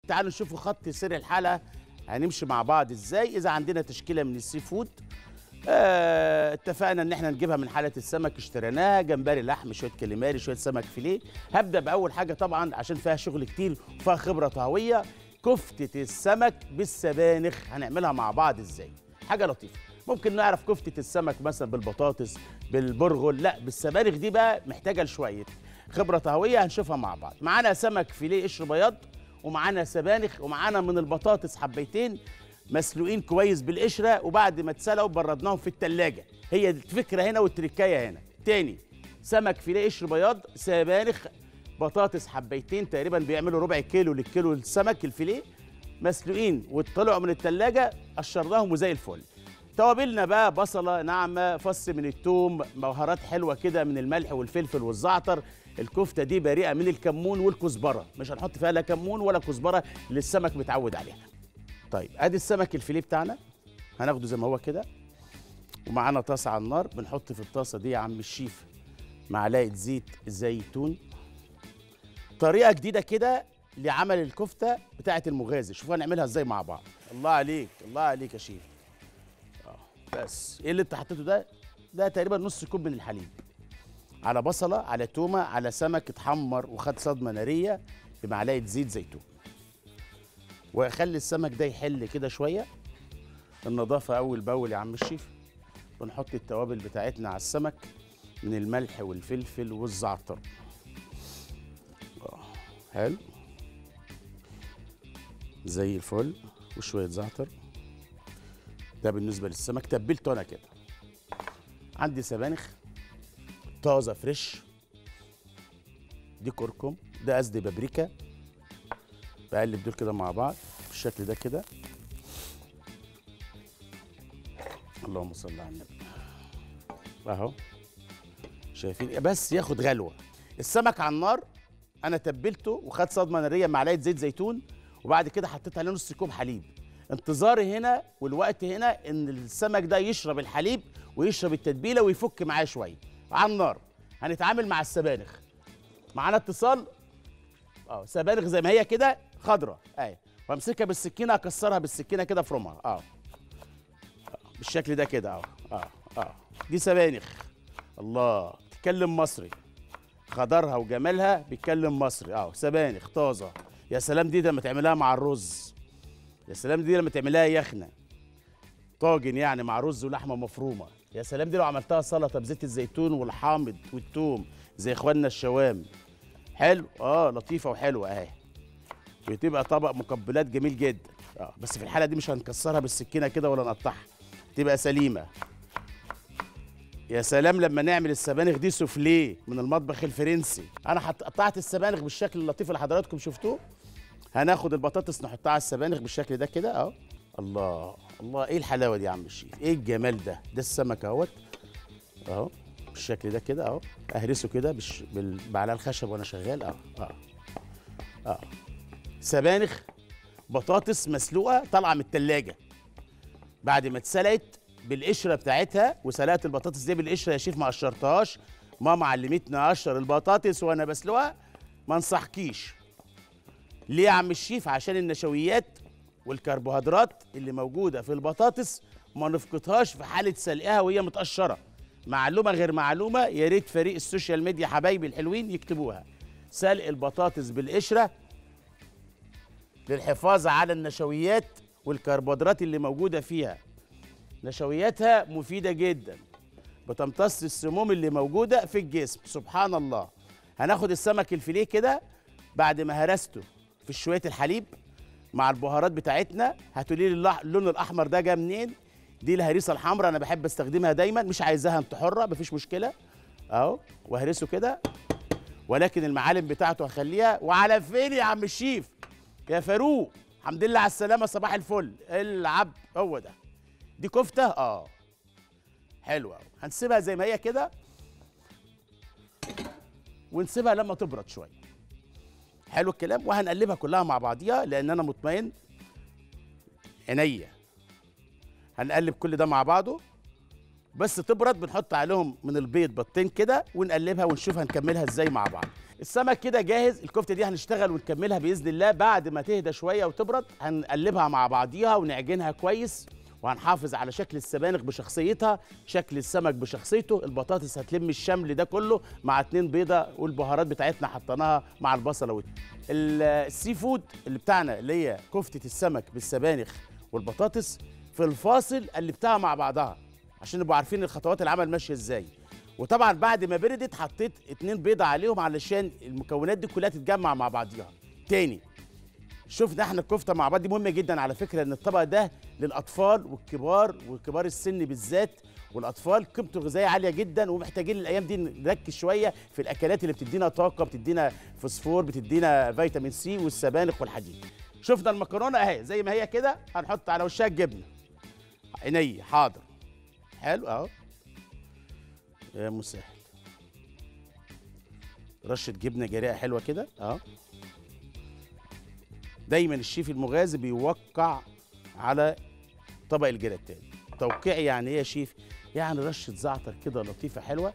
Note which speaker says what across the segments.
Speaker 1: تعالوا نشوفوا خط سير الحلقه هنمشي مع بعض ازاي اذا عندنا تشكيله من السي فود آه اتفقنا ان احنا نجيبها من حاله السمك اشتريناها جمبري لحم شويه كاليماري شويه سمك فيليه هبدا باول حاجه طبعا عشان فيها شغل كتير وفيها خبره طهويه كفته السمك بالسبانخ هنعملها مع بعض ازاي حاجه لطيفه ممكن نعرف كفته السمك مثلا بالبطاطس بالبرغل لا بالسبانخ دي بقى محتاجه لشويه خبره طهويه هنشوفها مع بعض معانا سمك فيليه قشر بياض ومعانا سبانخ ومعانا من البطاطس حبيتين مسلوقين كويس بالقشره وبعد ما اتسلقوا بردناهم في التلاجة هي الفكره هنا والتركايه هنا تاني سمك فيليه قشر بياض سبانخ بطاطس حبيتين تقريبا بيعملوا ربع كيلو للكيلو السمك الفيليه مسلوقين وطلعوا من التلاجة قشرناهم وزي الفل توابلنا بقى بصله ناعمه فص من الثوم بهارات حلوه كده من الملح والفلفل والزعتر الكفته دي بريئه من الكمون والكزبره مش هنحط فيها لا كمون ولا كزبره اللي السمك متعود عليها طيب ادي السمك الفيليه بتاعنا هناخده زي ما هو كده ومعانا طاسه على النار بنحط في الطاسه دي يا عم الشيف معلقه زيت زيتون طريقه جديده كده لعمل الكفته بتاعه المغازي شوفوا هنعملها ازاي مع بعض الله عليك الله عليك يا شيف اه بس ايه اللي انت حطيته ده ده تقريبا نص كوب من الحليب على بصله على تومه على سمك اتحمر وخد صدمه ناريه بمعلقه زيت زيتون واخلي السمك ده يحل كده شويه النظافه اول باول يا عم الشيف ونحط التوابل بتاعتنا على السمك من الملح والفلفل والزعتر آه، حلو زي الفل وشويه زعتر ده بالنسبه للسمك تبلته انا كده عندي سبانخ طازه فريش دي كركم ده قصدي بابريكا بقلب دول كده مع بعض بالشكل ده كده اللهم صل على النبي اهو شايفين بس ياخد غلوه السمك على النار انا تبلته وخد صدمه ناريه معلقه زيت زيتون وبعد كده حطيت عليه نص كوب حليب انتظاري هنا والوقت هنا ان السمك ده يشرب الحليب ويشرب التتبيله ويفك معاه شويه على النار هنتعامل مع السبانخ معانا اتصال اه سبانخ زي ما هي كده خضره اهي وامسكها بالسكينه اكسرها بالسكينه كده افرمها اه آه، بالشكل ده كده اه اه اه دي سبانخ الله بتتكلم مصري خضرها وجمالها بيتكلم مصري اه سبانخ طازه يا سلام دي لما تعملها مع الرز يا سلام دي لما تعملها يخنه طاجن يعني مع رز ولحمه مفرومه يا سلام دي لو عملتها سلطه بزيت الزيتون والحامض والثوم زي اخواننا الشوام حلو اه لطيفه وحلوه اهي بتبقى طبق مقبلات جميل جدا اه بس في الحاله دي مش هنكسرها بالسكينه كده ولا نقطعها تبقى سليمه يا سلام لما نعمل السبانخ دي سوفليه من المطبخ الفرنسي انا حط- قطعت السبانخ بالشكل اللطيف اللي حضراتكم شفتوه هناخد البطاطس نحطها على السبانخ بالشكل ده كده اهو الله الله ايه الحلاوه دي يا عم الشيف ايه الجمال ده ده السمك اهوت اهو بالشكل ده كده اهو اهرسه كده بالش... بال... على الخشب وانا شغال اه اه اه سبانخ بطاطس مسلوقه طالعه من التلاجة بعد ما اتسلقت بالقشره بتاعتها وسلقت البطاطس دي بالقشره يا شيف ما قشرتهاش ماما علمتني اقشر البطاطس وانا بسلقها ما انصحكيش ليه يا عم الشيف عشان النشويات والكربوهيدرات اللي موجوده في البطاطس ما نفقدهاش في حاله سلقها وهي متقشره معلومه غير معلومه يا ريت فريق السوشيال ميديا حبايبي الحلوين يكتبوها سلق البطاطس بالقشره للحفاظ على النشويات والكربوهيدرات اللي موجوده فيها نشوياتها مفيده جدا بتمتص السموم اللي موجوده في الجسم سبحان الله هناخد السمك الفيليه كده بعد ما هرسته في شويه الحليب مع البهارات بتاعتنا هتقولي لي اللح- اللون الاحمر ده جه منين دي الهريسه الحمراء انا بحب استخدمها دايما مش عايزاها انت حره مفيش مشكله اهو وهرسه كده ولكن المعالم بتاعته هخليها وعلى فين يا عم الشيف يا فاروق الحمد لله على السلامه صباح الفل العب هو ده دي كفته اه حلوه أوي. هنسيبها زي ما هي كده ونسيبها لما تبرد شويه حلو الكلام وهنقلبها كلها مع بعضيها لان انا مطمئن عينيا هنقلب كل ده مع بعضه بس تبرد بنحط عليهم من البيض بيضتين كده ونقلبها ونشوف هنكملها ازاي مع بعض السمك كده جاهز الكفته دي هنشتغل ونكملها باذن الله بعد ما تهدى شويه وتبرد هنقلبها مع بعضيها ونعجنها كويس وهنحافظ على شكل السبانخ بشخصيتها شكل السمك بشخصيته البطاطس هتلم الشمل ده كله مع اتنين بيضه والبهارات بتاعتنا حطيناها مع البصله والت- ال- السي فود اللي بتاعنا اللي هي كفته السمك بالسبانخ والبطاطس في الفاصل قلبتها مع بعضها عشان نبقوا عارفين الخطوات العمل ماشيه ازاي وطبعا بعد ما بردت حطيت اتنين بيضه عليهم علشان المكونات دي كلها تتجمع مع بعضيها تاني شفنا احنا الكفته مع بعض دي مهمه جدا على فكره ان الطبق ده للاطفال والكبار وكبار السن بالذات والاطفال قيمته الغذائيه عاليه جدا ومحتاجين الايام دي نركز شويه في الاكلات اللي بتدينا طاقه بتدينا فوسفور بتدينا فيتامين سي والسبانخ والحديد شفنا المكرونه اهي زي ما هي كده هنحط على وشها الجبنه عيني حاضر حلو اهو يا مسهل رشه جبنه جريئه حلوه كده اهو دايما الشيف المغازي بيوقع على طبق الجراتان توقيع يعني ايه يا شيف يعني رشه زعتر كده لطيفه حلوه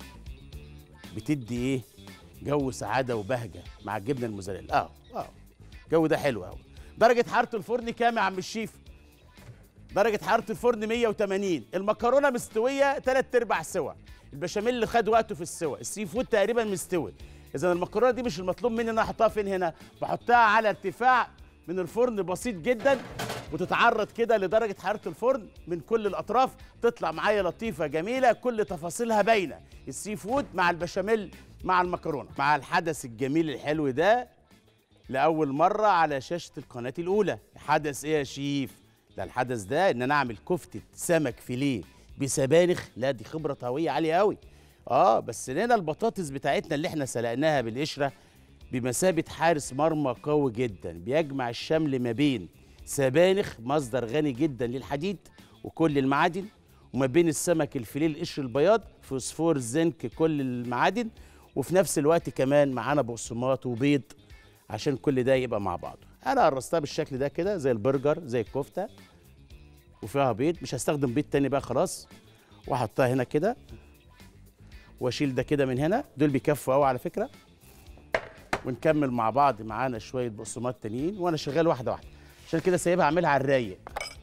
Speaker 1: بتدي ايه جو سعاده وبهجه مع الجبنه الموزاريلا اه اه الجو ده حلو قوي درجه حراره الفرن كام يا عم الشيف درجه حراره الفرن 180 المكرونه مستويه 3 ارباع سوا البشاميل اللي خد وقته في السوا السي فود تقريبا مستوي اذا المكرونه دي مش المطلوب مني ان انا احطها فين هنا بحطها على ارتفاع من الفرن بسيط جدا وتتعرض كده لدرجه حراره الفرن من كل الاطراف تطلع معايا لطيفه جميله كل تفاصيلها باينه السي فود مع البشاميل مع المكرونه مع الحدث الجميل الحلو ده لاول مره على شاشه القناه الاولى حدث ايه يا شيف ده الحدث ده ان انا اعمل كفته سمك فيليه بسبانخ لا دي خبره طهويه عاليه قوي اه بس هنا البطاطس بتاعتنا اللي احنا سلقناها بالقشره بمثابه حارس مرمى قوي جدا بيجمع الشمل ما بين سبانخ مصدر غني جدا للحديد وكل المعادن وما بين السمك الفيليه القشر البياض فوسفور زنك كل المعادن وفي نفس الوقت كمان معانا بقسماط وبيض عشان كل ده يبقى مع بعضه انا قرصتها بالشكل ده كده زي البرجر زي الكفته وفيها بيض مش هستخدم بيض تاني بقى خلاص واحطها هنا كده واشيل ده كده من هنا دول بيكفوا قوي على فكره ونكمل مع بعض معانا شويه بقسماط تانيين وانا شغال واحده واحده عشان كده سايبها اعملها على الرايق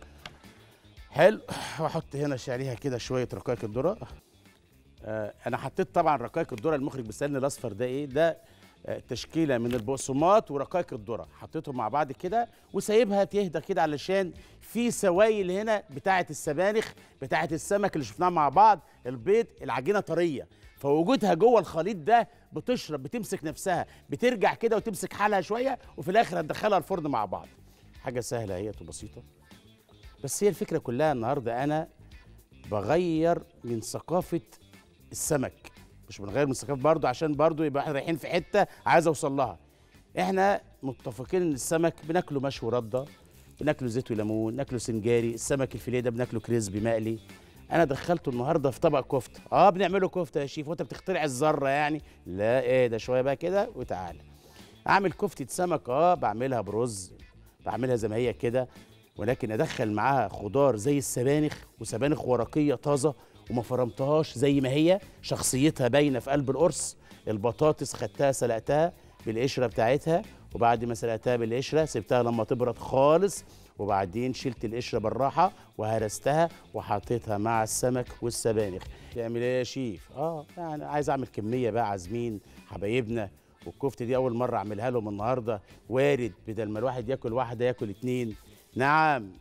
Speaker 1: حلو واحط هنا عليها كده شويه رقائق الذره آه انا حطيت طبعا رقائق الذره المخرج بيسالني الاصفر ده ايه ده آه تشكيله من البقسماط ورقائق الذره حطيتهم مع بعض كده وسايبها تهدى كده علشان في سوائل هنا بتاعه السبانخ بتاعه السمك اللي شفناها مع بعض البيض العجينه طريه فوجودها جوه الخليط ده بتشرب بتمسك نفسها بترجع كده وتمسك حالها شويه وفي الاخر هتدخلها الفرن مع بعض حاجه سهله اهيت وبسيطه بس هي الفكره كلها النهارده انا بغير من ثقافه السمك مش بنغير من ثقافه برضه عشان برضه يبقى احنا رايحين في حته عايز اوصل لها احنا متفقين ان السمك بناكله مشوي رده بناكله زيت وليمون ناكله سنجاري السمك الفيليه ده بناكله كريسبي مقلي انا دخلته النهارده في طبق كفته اه بنعمله كفته يا شيف وانت بتخترع الذره يعني لا ايه ده شويه بقى كده وتعالى اعمل كفته سمك اه بعملها برز بعملها زي ما هي كده ولكن ادخل معاها خضار زي السبانخ وسبانخ ورقيه طازه وما فرمتهاش زي ما هي شخصيتها باينه في قلب القرص البطاطس خدتها سلقتها بالقشره بتاعتها وبعد ما سلقتها بالقشره سبتها لما تبرد خالص وبعدين شلت القشره بالراحه وهرستها وحطيتها مع السمك والسبانخ تعمل ايه يا شيف اه يعني عايز اعمل كميه بقى عازمين حبايبنا والكفته دي اول مره اعملها لهم النهارده وارد بدل ما الواحد ياكل واحده ياكل اتنين نعم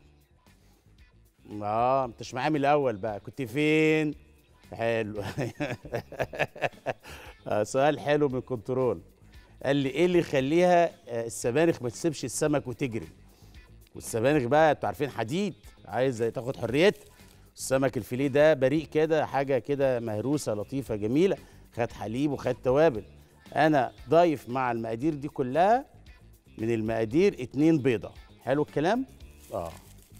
Speaker 1: اه انت مش معايا من الاول بقى كنت فين حلو آه سؤال حلو من الكنترول قال لي ايه اللي يخليها آه السبانخ ما تسيبش السمك وتجري والسبانخ بقى انتوا عارفين حديد عايز تاخد حريتها السمك الفيليه ده بريء كده حاجه كده مهروسه لطيفه جميله خد حليب وخد توابل انا ضايف مع المقادير دي كلها من المقادير اتنين بيضه حلو الكلام اه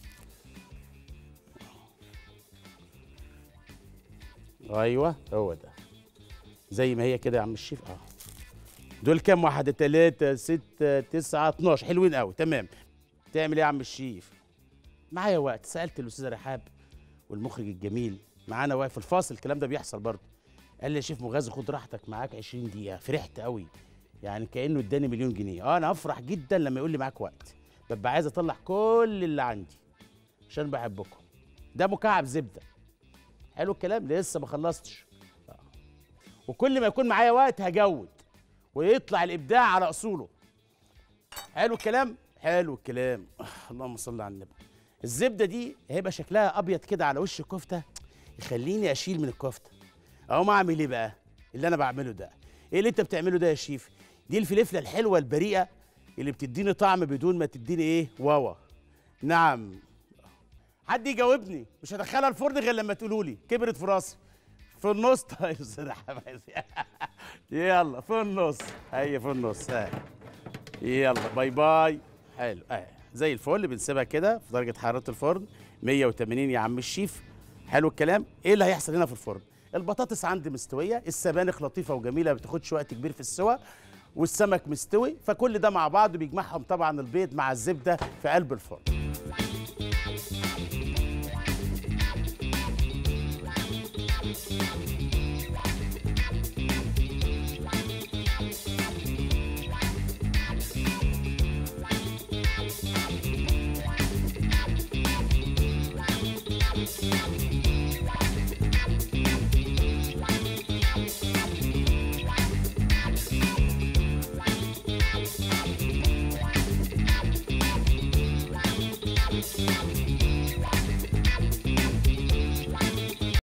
Speaker 1: ايوه هو ده زي ما هي كده يا عم الشيف اه دول كام واحدة تلاتة ستة تسعة 12 حلوين قوي تمام تعمل ايه يا عم الشيف معايا وقت سألت الأستاذة رحاب والمخرج الجميل معانا واقف في الفاصل الكلام ده بيحصل برضه قال لي يا شيف مغازي خد راحتك معاك 20 دقيقة فرحت قوي يعني كانه اداني مليون جنيه اه انا افرح جدا لما يقول لي معاك وقت ببقى عايز اطلع كل اللي عندي عشان بحبكم ده مكعب زبده حلو الكلام لسه ما خلصتش آه. وكل ما يكون معايا وقت هجود ويطلع الابداع على اصوله حلو الكلام حلو الكلام آه، اللهم صل على النبي الزبده دي هيبقى شكلها ابيض كده على وش الكفته يخليني اشيل من الكفته اقوم اعمل ايه بقى اللي انا بعمله ده ايه اللي انت بتعمله ده يا شيف دي الفلفله الحلوه البريئه اللي بتديني طعم بدون ما تديني ايه واوا نعم حد يجاوبني مش هدخلها الفرن غير لما تقولوا لي كبرت في راسي في النص طيب صراحة يلا في النص هي في النص ها يلا باي باي حلو اه زي الفل بنسيبها كده في درجة حرارة الفرن 180 يا عم الشيف حلو الكلام ايه اللي هيحصل هنا في الفرن البطاطس عندي مستوية السبانخ لطيفة وجميلة ما بتاخدش وقت كبير في السوى والسمك مستوي فكل ده مع بعض بيجمعهم طبعا البيض مع الزبدة في قلب الفرن